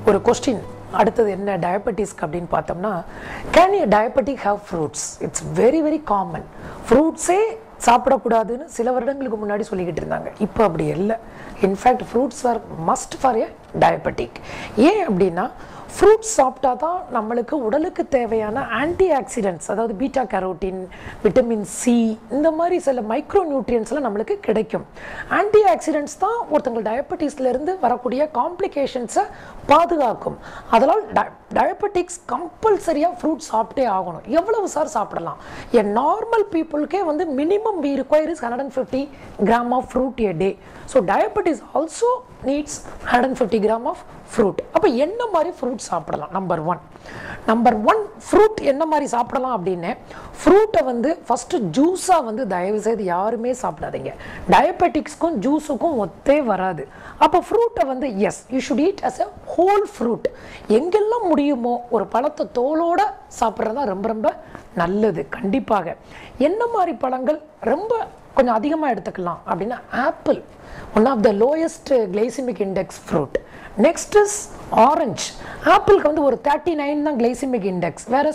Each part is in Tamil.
ஒரு கொஸ்டின் அடுத்தது என்ன டயபெட்டிஸ்க்கு அப்படின்னு பார்த்தோம்னா can a diabetic have fruits it's very very common ஃப்ரூட்ஸே சாப்பிடக்கூடாதுன்னு சில வருடங்களுக்கு முன்னாடி சொல்லிக்கிட்டு இருந்தாங்க இப்போ அப்படி இல்லை in fact fruits are must for a diabetic ஏன் அப்படின்னா ஃப்ரூட்ஸ் சாப்பிட்டா தான் நம்மளுக்கு உடலுக்கு தேவையான ஆன்டி ஆக்சிடென்ட்ஸ் அதாவது பீட்டா கரோட்டின் விட்டமின் சி இந்த மாதிரி சில மைக்ரோ நியூட்ரியன்ஸ்லாம் நம்மளுக்கு கிடைக்கும் ஆன்டி ஆக்சிடென்ட்ஸ் தான் ஒருத்தங்க டயபெட்டிஸ்லேருந்து வரக்கூடிய காம்ப்ளிகேஷன்ஸை பாதுகாக்கும் அதனால் டயபெட்டிக்ஸ் கம்பல்சரியாக ஃப்ரூட் சாப்பிட்டே ஆகணும் எவ்வளவு சார் சாப்பிடலாம் எ நார்மல் பீப்புளுக்கே வந்து minimum we require is hundred and fifty gram of fruit a day so diabetes also needs hundred and fifty gram of fruit அப்போ என்ன மாதிரி ஃப்ரூட் சாப்பிடலாம் number one number one fruit என்ன மாதிரி சாப்பிடலாம் அப்படின்னு ஃப்ரூட்டை வந்து ஃபஸ்ட்டு ஜூஸாக வந்து தயவு செய்து யாருமே சாப்பிடாதீங்க டயபெட்டிக்ஸ்க்கும் ஜூஸுக்கும் ஒத்தே வராது அப்போ ஃப்ரூட்டை வந்து yes you should eat as a whole fruit எங்கெல்லாம் முடியுமோ ஒரு பழத்தை தோலோட சாப்பிட்றது தான் ரொம்ப ரொம்ப நல்லது கண்டிப்பாக என்ன மாதிரி பழங்கள் ரொம்ப கொஞ்சம் அதிகமாக எடுத்துக்கலாம் அப்படின்னா apple one of the lowest glycemic index fruit next is orange ஆப்பிளுக்கு வந்து ஒரு தேர்ட்டி நைன் தான் கிளைசிமிக் இண்டெக்ஸ் வேற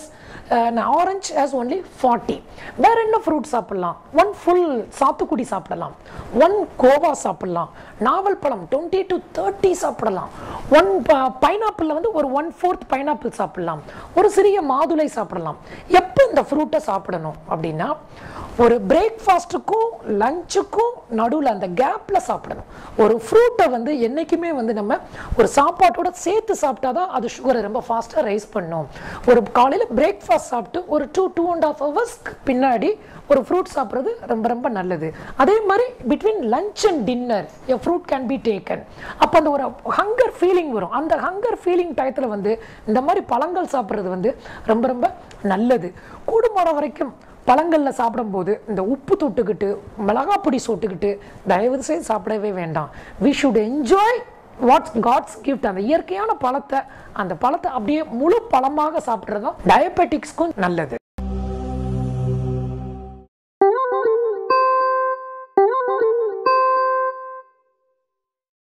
ஆரஞ்ச் ஹேஸ் ஒன்லி ஃபார்ட்டி வேற என்ன ஃப்ரூட் சாப்பிடலாம் ஒன் ஃபுல் சாத்துக்குடி சாப்பிடலாம் ஒன் கோவா சாப்பிடலாம் நாவல் பழம் டுவெண்ட்டி டு தேர்ட்டி சாப்பிடலாம் ஒன் பைனாப்பிளில் வந்து ஒரு ஒன் ஃபோர்த் பைனாப்பிள் சாப்பிடலாம் ஒரு சிறிய மாதுளை சாப்பிடலாம் எப்போ இந்த ஃப்ரூட்டை சாப்பிடணும் அப்படின்னா ஒரு பிரேக்ஃபாஸ்ட்டுக்கும் லஞ்சுக்கும் நடுவில் அந்த கேப்பில் சாப்பிடணும் ஒரு ஃப்ரூட்டை வந்து என்றைக்குமே வந்து நம்ம ஒரு சாப்பாட்டோட சேர்த்து சாப்பிட்டா தான் அது சுகரை ரொம்ப ஃபாஸ்ட்டாக ரைஸ் பண்ணும் ஒரு காலையில் பிரேக்ஃபாஸ்ட் சாப்பிட்டு ஒரு டூ டூ அண்ட் ஆஃப் ஹவர்ஸ்க்கு பின்னாடி ஒரு ஃப்ரூட் சாப்பிட்றது ரொம்ப ரொம்ப நல்லது அதே மாதிரி between lunch and dinner a fruit can be taken அப்போ அந்த ஒரு ஹங்கர் ஃபீலிங் வரும் அந்த ஹங்கர் ஃபீலிங் டயத்தில் வந்து இந்த மாதிரி பழங்கள் சாப்பிட்றது வந்து ரொம்ப ரொம்ப நல்லது கூடுமான வரைக்கும் பழங்களில் சாப்பிடும்போது இந்த உப்பு தொட்டுக்கிட்டு மிளகாப்பொடி சொட்டுக்கிட்டு தயவு செய்து சாப்பிடவே வேண்டாம் we should enjoy what's God's gift அந்த இயற்கையான பழத்தை அந்த பழத்தை அப்படியே முழு பழமாக சாப்பிட்றது தான் டயபெட்டிக்ஸ்க்கும் நல்லது